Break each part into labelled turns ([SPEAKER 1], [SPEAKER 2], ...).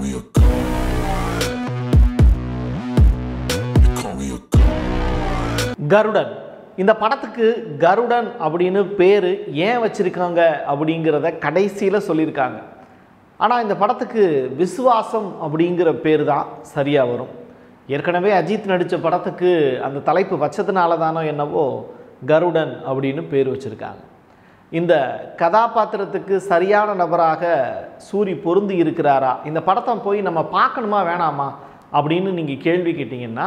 [SPEAKER 1] me a god. You call me a god.
[SPEAKER 2] கருடன் இந்த படத்துக்கு கருடன் அப்படின்னு பேர் ஏன் வச்சிருக்காங்க அப்படிங்கிறத கடைசியில் சொல்லியிருக்காங்க ஆனால் இந்த படத்துக்கு விசுவாசம் அப்படிங்கிற பேர் தான் சரியாக வரும் ஏற்கனவே அஜித் நடித்த படத்துக்கு அந்த தலைப்பு வச்சதுனால தானோ என்னவோ கருடன் அப்படின்னு பேர் வச்சுருக்காங்க இந்த கதாபாத்திரத்துக்கு சரியான நபராக சூரி பொருந்தி இருக்கிறாரா இந்த படத்தை போய் நம்ம பார்க்கணுமா வேணாமா அப்படின்னு நீங்கள் கேள்வி கேட்டிங்கன்னா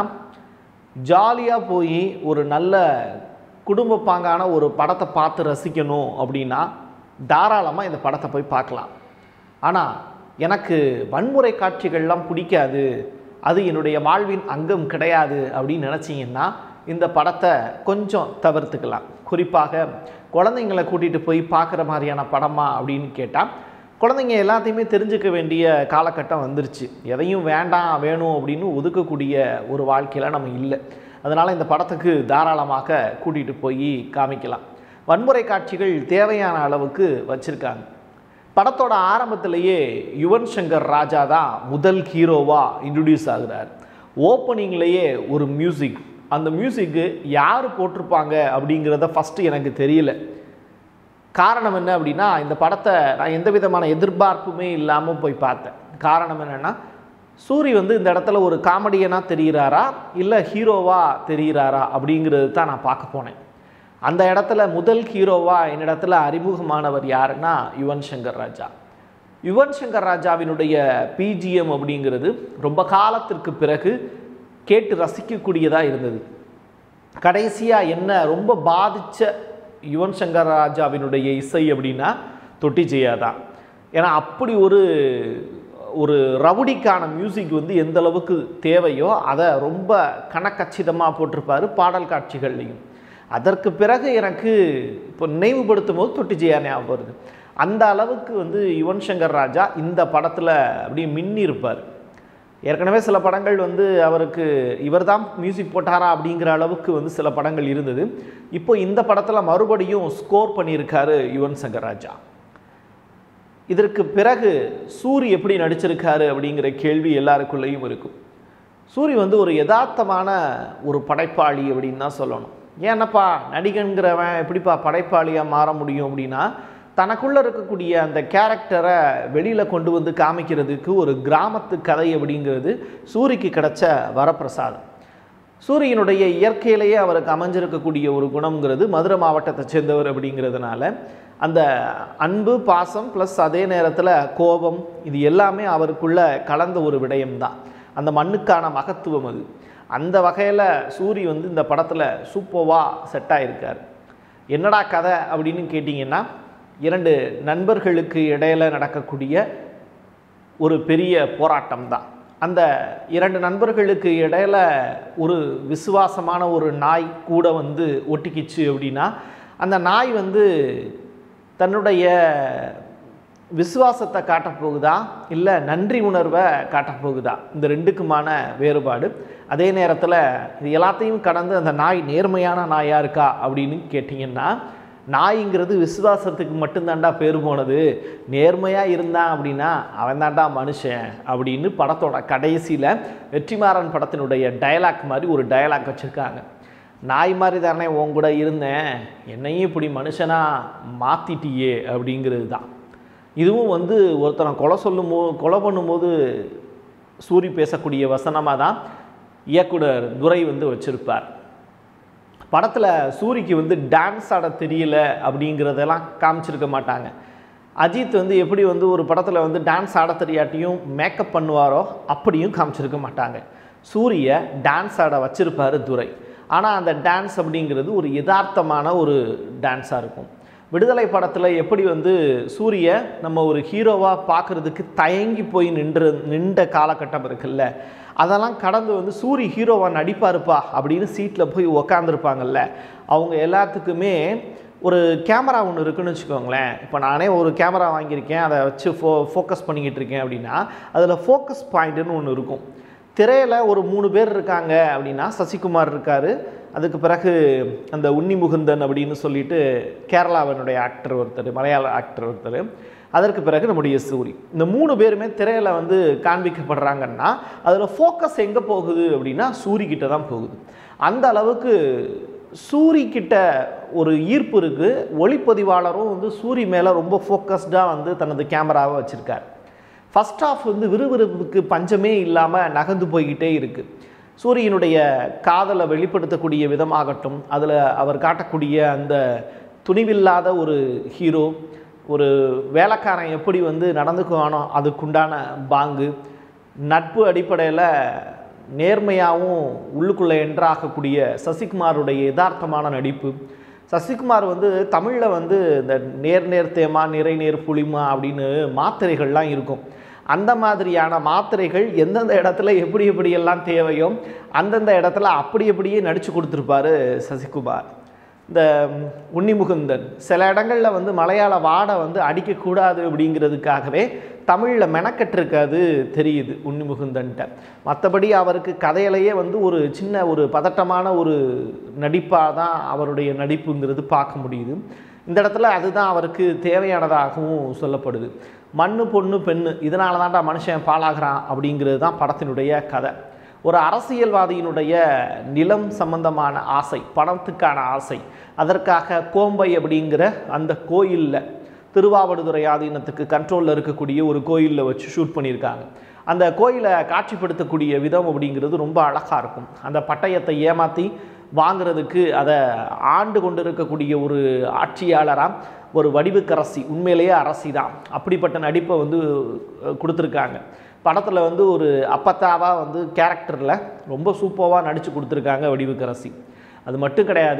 [SPEAKER 2] ஜாலியாக போய் ஒரு நல்ல குடும்ப பாங்கான ஒரு படத்தை பார்த்து ரசிக்கணும் அப்படின்னா தாராளமாக இந்த படத்தை போய் பார்க்கலாம் ஆனால் எனக்கு வன்முறை காட்சிகள்லாம் பிடிக்காது அது என்னுடைய வாழ்வின் அங்கம் கிடையாது அப்படின்னு நினச்சிங்கன்னா இந்த படத்தை கொஞ்சம் தவிர்த்துக்கலாம் குறிப்பாக குழந்தைங்களை கூட்டிகிட்டு போய் பார்க்குற மாதிரியான படமா அப்படின்னு கேட்டால் குழந்தைங்க எல்லாத்தையுமே தெரிஞ்சுக்க வேண்டிய காலகட்டம் வந்துருச்சு எதையும் வேண்டாம் வேணும் அப்படின்னு ஒதுக்கக்கூடிய ஒரு வாழ்க்கையில் நம்ம இல்லை அதனால் இந்த படத்துக்கு தாராளமாக கூட்டிகிட்டு போய் காமிக்கலாம் வன்முறை காட்சிகள் தேவையான அளவுக்கு வச்சுருக்காங்க படத்தோட ஆரம்பத்திலேயே யுவன் சங்கர் ராஜா தான் முதல் ஹீரோவாக இன்ட்ரடியூஸ் ஆகுறார் ஓப்பனிங்லேயே ஒரு மியூசிக் அந்த மியூசிக்கு யார் போட்டிருப்பாங்க அப்படிங்கிறத ஃபஸ்ட்டு எனக்கு தெரியல காரணம் என்ன அப்படின்னா இந்த படத்தை நான் எந்த விதமான எதிர்பார்ப்புமே இல்லாமல் போய் பார்த்தேன் காரணம் என்னென்னா சூரி வந்து இந்த இடத்துல ஒரு காமெடியனாக தெரிகிறாரா இல்லை ஹீரோவாக தெரிகிறாரா அப்படிங்கிறது தான் நான் பார்க்க போனேன் அந்த இடத்துல முதல் ஹீரோவாக என்னிடத்துல அறிமுகமானவர் யாருன்னா யுவன் சங்கர் ராஜா யுவன் சங்கர் ராஜாவினுடைய பிஜிஎம் அப்படிங்கிறது ரொம்ப காலத்திற்கு பிறகு கேட்டு ரசிக்கக்கூடியதாக இருந்தது கடைசியாக என்ன ரொம்ப பாதித்த யுவன் சங்கர் ராஜாவினுடைய இசை அப்படின்னா தொட்டி ஜெயா தான் ஏன்னா அப்படி ஒரு ஒரு ரவுடிக்கான மியூசிக் வந்து எந்த அளவுக்கு தேவையோ அதை ரொம்ப கணக்கச்சிதமாக போட்டிருப்பார் பாடல் காட்சிகள்லையும் அதற்கு பிறகு எனக்கு இப்போ நினைவுபடுத்தும் போது தொட்டி ஜெயா ஞாபகம் வருது அந்த அளவுக்கு வந்து யுவன் சங்கர் ராஜா இந்த படத்தில் அப்படியே மின்னி இருப்பார் ஏற்கனவே சில படங்கள் வந்து அவருக்கு இவர்தான் மியூசிக் போட்டாரா அப்படிங்கிற அளவுக்கு வந்து சில படங்கள் இருந்தது இப்போ இந்த படத்தில் மறுபடியும் ஸ்கோர் பண்ணியிருக்காரு யுவன் சங்கர் ராஜா இதற்கு பிறகு சூரி எப்படி நடிச்சிருக்காரு அப்படிங்கிற கேள்வி எல்லாருக்குள்ளேயும் இருக்கும் சூரி வந்து ஒரு யதார்த்தமான ஒரு படைப்பாளி அப்படின்னு தான் சொல்லணும் ஏன்னப்பா நடிகன்கிறவன் எப்படிப்பா படைப்பாளியாக மாற முடியும் அப்படின்னா தனக்குள்ளே இருக்கக்கூடிய அந்த கேரக்டரை வெளியில் கொண்டு வந்து காமிக்கிறதுக்கு ஒரு கிராமத்து கதை அப்படிங்கிறது சூரிக்கு கிடைச்ச வரப்பிரசாதம் சூரியனுடைய இயற்கையிலேயே அவருக்கு அமைஞ்சிருக்கக்கூடிய ஒரு குணம்ங்கிறது மதுரை மாவட்டத்தை சேர்ந்தவர் அப்படிங்கிறதுனால அந்த அன்பு பாசம் ப்ளஸ் அதே நேரத்தில் கோபம் இது எல்லாமே அவருக்குள்ள கலந்த ஒரு விடயம்தான் அந்த மண்ணுக்கான மகத்துவம் அது அந்த வகையில் சூரி வந்து இந்த படத்தில் சூப்பர்வாக செட் ஆகிருக்கார் என்னடா கதை அப்படின்னு கேட்டிங்கன்னா இரண்டு நண்பர்களுக்கு இடையில நடக்கக்கூடிய ஒரு பெரிய போராட்டம் தான் அந்த இரண்டு நண்பர்களுக்கு இடையில ஒரு விசுவாசமான ஒரு நாய் கூட வந்து ஒட்டிக்கிச்சு அப்படின்னா அந்த நாய் வந்து தன்னுடைய விசுவாசத்தை காட்டப் போகுதா இல்லை நன்றி உணர்வை காட்டப் போகுதா இந்த ரெண்டுக்குமான வேறுபாடு அதே நேரத்தில் இது எல்லாத்தையும் கடந்து அந்த நாய் நேர்மையான நாயாக இருக்கா அப்படின்னு கேட்டிங்கன்னா நாய்ங்கிறது விசுவாசத்துக்கு மட்டும்தான்டா பேர் போனது நேர்மையாக இருந்தான் அப்படின்னா அவன் தான்டா மனுஷன் அப்படின்னு படத்தோட கடைசியில் வெற்றிமாறன் படத்தினுடைய டயலாக் மாதிரி ஒரு டயலாக் வச்சுருக்காங்க நாய் மாதிரி தானே உன் கூட இருந்தேன் என்னையும் இப்படி மனுஷனாக மாற்றிட்டியே அப்படிங்கிறது தான் இதுவும் வந்து ஒருத்தனை கொலை சொல்லும் போ கொலை பண்ணும்போது சூரி பேசக்கூடிய வசனமாக தான் இயக்குனர் துரை வந்து வச்சுருப்பார் படத்தில் சூரிக்கு வந்து டான்ஸ் ஆட தெரியல அப்படிங்கிறதெல்லாம் காமிச்சிருக்க மாட்டாங்க அஜித் வந்து எப்படி வந்து ஒரு படத்தில் வந்து டான்ஸ் ஆட தெரியாட்டியும் மேக்கப் பண்ணுவாரோ அப்படியும் காமிச்சிருக்க மாட்டாங்க சூரிய டான்ஸ் ஆட வச்சிருப்பார் துரை ஆனால் அந்த டான்ஸ் அப்படிங்கிறது ஒரு யதார்த்தமான ஒரு டான்ஸாக இருக்கும் விடுதலை படத்தில் எப்படி வந்து சூரிய நம்ம ஒரு ஹீரோவாக பார்க்குறதுக்கு தயங்கி போய் நின்று நின்ற காலகட்டம் இருக்குல்ல அதெல்லாம் கடந்து வந்து சூரி ஹீரோவாக நடிப்பாருப்பா அப்படின்னு சீட்டில் போய் உக்காந்துருப்பாங்கல்ல அவங்க எல்லாத்துக்குமே ஒரு கேமரா ஒன்று இருக்குன்னு வச்சுக்கோங்களேன் இப்போ நானே ஒரு கேமரா வாங்கியிருக்கேன் அதை வச்சு ஃபோ ஃபோக்கஸ் பண்ணிக்கிட்டு இருக்கேன் அப்படின்னா அதில் ஃபோக்கஸ் பாயிண்ட்டுன்னு ஒன்று இருக்கும் திரையில் ஒரு மூணு பேர் இருக்காங்க அப்படின்னா சசிகுமார் இருக்கார் அதுக்கு பிறகு அந்த உன்னி முகுந்தன் அப்படின்னு சொல்லிட்டு கேரளாவினுடைய ஆக்டர் ஒருத்தர் மலையாள ஆக்டர் ஒருத்தர் அதற்கு பிறகு நம்முடைய சூரி இந்த மூணு பேருமே திரையில் வந்து காண்பிக்கப்படுறாங்கன்னா அதில் ஃபோக்கஸ் எங்கே போகுது அப்படின்னா சூரி கிட்ட தான் போகுது அந்த அளவுக்கு சூரி கிட்ட ஒரு ஈர்ப்பு இருக்குது ஒளிப்பதிவாளரும் வந்து சூரி மேலே ரொம்ப ஃபோக்கஸ்டாக வந்து தனது கேமராவை வச்சுருக்கார் ஃபஸ்ட் ஆஃப் வந்து விறுவிறுப்புக்கு பஞ்சமே இல்லாமல் நகர்ந்து போய்கிட்டே இருக்குது சூரியனுடைய காதலை வெளிப்படுத்தக்கூடிய விதமாகட்டும் அதில் அவர் காட்டக்கூடிய அந்த துணிவில்லாத ஒரு ஹீரோ ஒரு வேலைக்காரன் எப்படி வந்து நடந்துக்குவானோ அதுக்குண்டான பாங்கு நட்பு அடிப்படையில் நேர்மையாகவும் உள்ளுக்குள்ளே என்ட்ராகக்கூடிய சசிகுமாருடைய யதார்த்தமான நடிப்பு சசிகுமார் வந்து தமிழில் வந்து இந்த நேர் நேர் தேமா நிறை நேர் புளிமா அப்படின்னு மாத்திரைகள்லாம் இருக்கும் அந்த மாதிரியான மாத்திரைகள் எந்தெந்த இடத்துல எப்படி எப்படியெல்லாம் தேவையோ அந்தந்த இடத்துல அப்படி அப்படியே நடித்து கொடுத்துருப்பாரு சசிகுமார் இந்த உன்னிமுகுந்தன் சில இடங்களில் வந்து மலையாள வாடை வந்து அடிக்கக்கூடாது அப்படிங்கிறதுக்காகவே தமிழில் மெனக்கட்டிருக்காது தெரியுது உன்னிமுகுந்தன்ட்ட மற்றபடி அவருக்கு கதையிலேயே வந்து ஒரு சின்ன ஒரு பதட்டமான ஒரு நடிப்பாக தான் அவருடைய நடிப்புங்கிறது பார்க்க முடியுது இந்த இடத்துல அதுதான் அவருக்கு தேவையானதாகவும் சொல்லப்படுது மண்ணு பொண்ணு பெண்ணு இதனால தான்டா மனுஷன் பாழாகிறான் அப்படிங்கிறது தான் படத்தினுடைய கதை ஒரு அரசியல்வாதியினுடைய நிலம் சம்பந்தமான ஆசை பணத்துக்கான ஆசை அதற்காக கோம்பை அப்படிங்கிற அந்த கோயிலில் திருவாவடுதுறை ஆதீனத்துக்கு கண்ட்ரோலில் இருக்கக்கூடிய ஒரு கோயிலில் வச்சு ஷூட் பண்ணியிருக்காங்க அந்த கோயிலை காட்சிப்படுத்தக்கூடிய விதம் அப்படிங்கிறது ரொம்ப அழகாக இருக்கும் அந்த பட்டயத்தை ஏமாற்றி வாங்குறதுக்கு அதை ஆண்டு கொண்டு இருக்கக்கூடிய ஒரு ஆட்சியாளராக ஒரு வடிவுக்கரசி உண்மையிலேயே அரசி தான் அப்படிப்பட்ட நடிப்பை வந்து கொடுத்துருக்காங்க படத்தில் வந்து ஒரு அப்பத்தாவாக வந்து கேரக்டரில் ரொம்ப சூப்பராக நடித்து கொடுத்துருக்காங்க வடிவுக்கரசி அது மட்டும் கிடையாது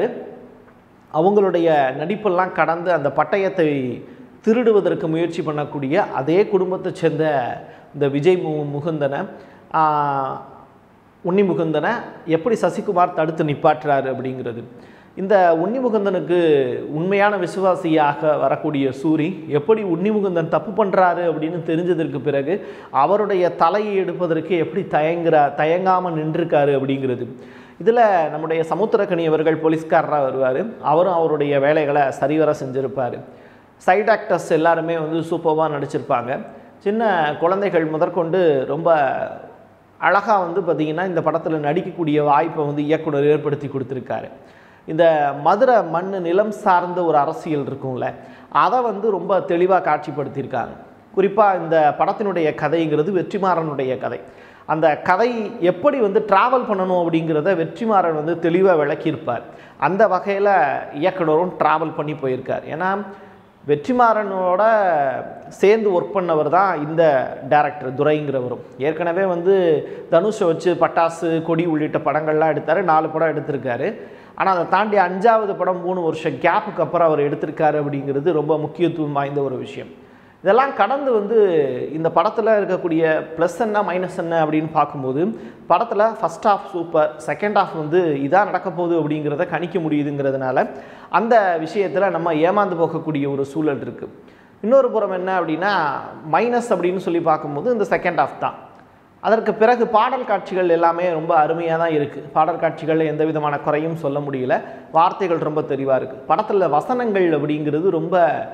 [SPEAKER 2] அவங்களுடைய நடிப்பெல்லாம் கடந்து அந்த பட்டயத்தை திருடுவதற்கு முயற்சி பண்ணக்கூடிய அதே குடும்பத்தை சேர்ந்த இந்த விஜய் மு முகுந்தனை உன்னி முகுந்தனை எப்படி சசிகுமார் தடுத்து நிப்பாட்டுறாரு அப்படிங்கிறது இந்த உன்னிமுகுந்தனுக்கு உண்மையான விசுவாசியாக வரக்கூடிய சூரி எப்படி உன்னிமுகுந்தன் தப்பு பண்ணுறாரு அப்படின்னு தெரிஞ்சதற்கு பிறகு அவருடைய தலையை எடுப்பதற்கு எப்படி தயங்குறா தயங்காமல் நின்றுருக்காரு அப்படிங்கிறது இதில் நம்முடைய சமுத்திரக்கனி அவர்கள் போலீஸ்காரராக வருவார் அவரும் அவருடைய வேலைகளை சரிவர செஞ்சுருப்பார் சைட் ஆக்டர்ஸ் எல்லாருமே வந்து சூப்பராக நடிச்சிருப்பாங்க சின்ன குழந்தைகள் முதற்கொண்டு ரொம்ப அழகாக வந்து பார்த்திங்கன்னா இந்த படத்தில் நடிக்கக்கூடிய வாய்ப்பை வந்து இயக்குனர் ஏற்படுத்தி கொடுத்துருக்காரு இந்த மதுரை மண் நிலம் சார்ந்த ஒரு அரசியல் இருக்கும்ல அதை வந்து ரொம்ப தெளிவாக காட்சிப்படுத்தியிருக்காங்க குறிப்பாக இந்த படத்தினுடைய கதைங்கிறது வெற்றிமாறனுடைய கதை அந்த கதை எப்படி வந்து ட்ராவல் பண்ணணும் அப்படிங்கிறத வெற்றிமாறன் வந்து தெளிவாக விளக்கியிருப்பார் அந்த வகையில் இயக்குனரும் ட்ராவல் பண்ணி போயிருக்கார் ஏன்னா வெற்றிமாறனோட சேர்ந்து ஒர்க் பண்ணவர் தான் இந்த டேரக்டர் துரைங்கிறவரும் ஏற்கனவே வந்து தனுஷை வச்சு பட்டாசு கொடி உள்ளிட்ட படங்கள்லாம் எடுத்தார் நாலு படம் எடுத்திருக்காரு ஆனால் அதை தாண்டி அஞ்சாவது படம் மூணு வருஷம் கேப்புக்கு அப்புறம் அவர் எடுத்திருக்காரு அப்படிங்கிறது ரொம்ப முக்கியத்துவம் வாய்ந்த ஒரு விஷயம் இதெல்லாம் கடந்து வந்து இந்த படத்தில் இருக்கக்கூடிய ப்ளஸ் என்ன மைனஸ் என்ன அப்படின்னு பார்க்கும்போது படத்தில் first half super second half வந்து இதான் நடக்க போகுது அப்படிங்கிறத கணிக்க முடியுதுங்கிறதுனால அந்த விஷயத்தில் நம்ம ஏமாந்து போகக்கூடிய ஒரு சூழல் இருக்குது இன்னொரு புறம் என்ன அப்படின்னா மைனஸ் அப்படின்னு சொல்லி பார்க்கும்போது இந்த செகண்ட் ஹாஃப் தான் அதற்கு பிறகு பாடல் காட்சிகள் எல்லாமே ரொம்ப அருமையாக தான் இருக்குது பாடல் காட்சிகளில் எந்த விதமான குறையும் சொல்ல முடியல வார்த்தைகள் ரொம்ப தெளிவாக இருக்குது படத்தில் வசனங்கள் அப்படிங்கிறது ரொம்ப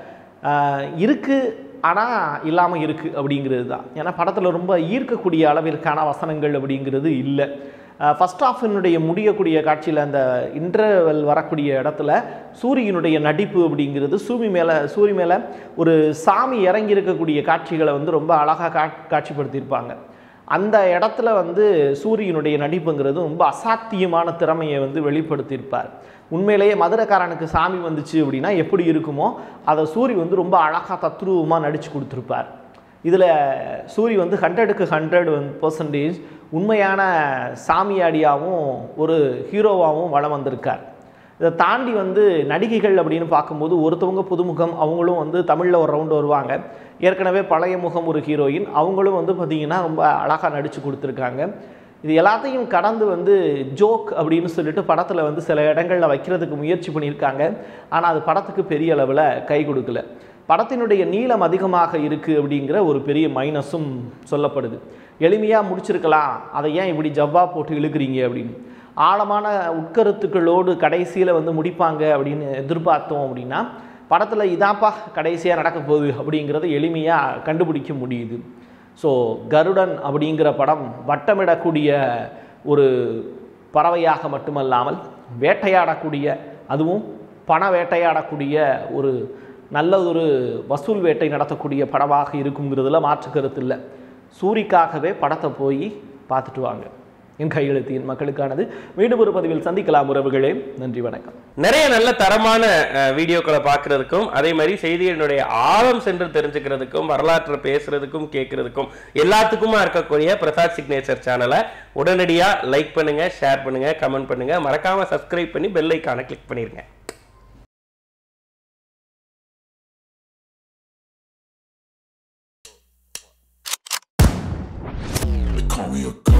[SPEAKER 2] இருக்குது ஆனால் இல்லாமல் இருக்குது அப்படிங்கிறது தான் ஏன்னா படத்தில் ரொம்ப ஈர்க்கக்கூடிய அளவிற்கான வசனங்கள் அப்படிங்கிறது இல்லை ஃபஸ்ட் ஆஃபினுடைய முடியக்கூடிய காட்சியில் அந்த இன்டர்வல் வரக்கூடிய இடத்துல சூரியனுடைய நடிப்பு அப்படிங்கிறது சூமி மேலே சூரி மேலே ஒரு சாமி இறங்கி இருக்கக்கூடிய காட்சிகளை வந்து ரொம்ப அழகாக கா காட்சிப்படுத்தியிருப்பாங்க அந்த இடத்துல வந்து சூரியனுடைய நடிப்புங்கிறது ரொம்ப அசாத்தியமான திறமையை வந்து வெளிப்படுத்தியிருப்பார் உண்மையிலேயே மதுரைக்காரனுக்கு சாமி வந்துச்சு அப்படின்னா எப்படி இருக்குமோ அதை சூரி வந்து ரொம்ப அழகாக தத்ரூபமாக நடித்து கொடுத்துருப்பார் இதில் சூரி வந்து ஹண்ட்ரடுக்கு ஹண்ட்ரட் வந்து பர்சன்டேஜ் உண்மையான சாமியாடியாகவும் ஒரு ஹீரோவாகவும் வளம் வந்திருக்கார் இதை தாண்டி வந்து நடிகைகள் அப்படின்னு பார்க்கும்போது ஒருத்தவங்க புதுமுகம் அவங்களும் வந்து தமிழில் ஒரு ரவுண்டு வருவாங்க ஏற்கனவே பழைய முகம் ஒரு ஹீரோயின் அவங்களும் வந்து பார்த்திங்கன்னா ரொம்ப அழகாக நடித்து கொடுத்துருக்காங்க இது எல்லாத்தையும் கடந்து வந்து ஜோக் அப்படின்னு சொல்லிட்டு படத்தில் வந்து சில இடங்களில் வைக்கிறதுக்கு முயற்சி பண்ணியிருக்காங்க ஆனால் அது படத்துக்கு பெரிய அளவில் கை கொடுக்கல படத்தினுடைய நீளம் அதிகமாக இருக்குது அப்படிங்கிற ஒரு பெரிய மைனஸும் சொல்லப்படுது எளிமையாக முடிச்சிருக்கலாம் அதை ஏன் இப்படி ஜவ்வா போட்டு இழுக்கிறீங்க அப்படின்னு ஆழமான உட்கருத்துக்களோடு கடைசியில் வந்து முடிப்பாங்க அப்படின்னு எதிர்பார்த்தோம் அப்படின்னா படத்தில் இதான்ப்பா கடைசியாக நடக்க போகுது அப்படிங்கிறத எளிமையாக கண்டுபிடிக்க முடியுது ஸோ கருடன் அப்படிங்கிற படம் வட்டமிடக்கூடிய ஒரு பறவையாக மட்டுமல்லாமல் வேட்டையாடக்கூடிய அதுவும் பண வேட்டையாடக்கூடிய ஒரு நல்ல ஒரு வசூல் வேட்டை நடத்தக்கூடிய படமாக இருக்குங்கிறதுல மாற்று கருத்து இல்லை சூரிக்காகவே படத்தை போய் பார்த்துட்டு வாங்க என் கையெழுத்தின் மக்களுக்கானது மீண்டும் ஒரு பதிவில் சந்திக்கலாம் உறவுகளே நன்றி வணக்கம்
[SPEAKER 3] நிறைய நல்ல தரமான அஹ், வீடியோக்களை பார்க்கறதுக்கும் அதே மாதிரி செய்திகளினுடைய ஆழம் சென்று தெரிஞ்சுக்கிறதுக்கும் வரலாற்றை பேசுறதுக்கும் கேட்கறதுக்கும் எல்லாத்துக்குமா இருக்கக்கூடிய பிரசாத் சிக்னேச்சர் சேனலை உடனடியா லைக் பண்ணுங்க ஷேர் பண்ணுங்க கமெண்ட் பண்ணுங்க மறக்காம சப்ஸ்கிரைப் பண்ணி பெல் ஐக்கானை கிளிக் பண்ணிருங்க
[SPEAKER 1] They call me a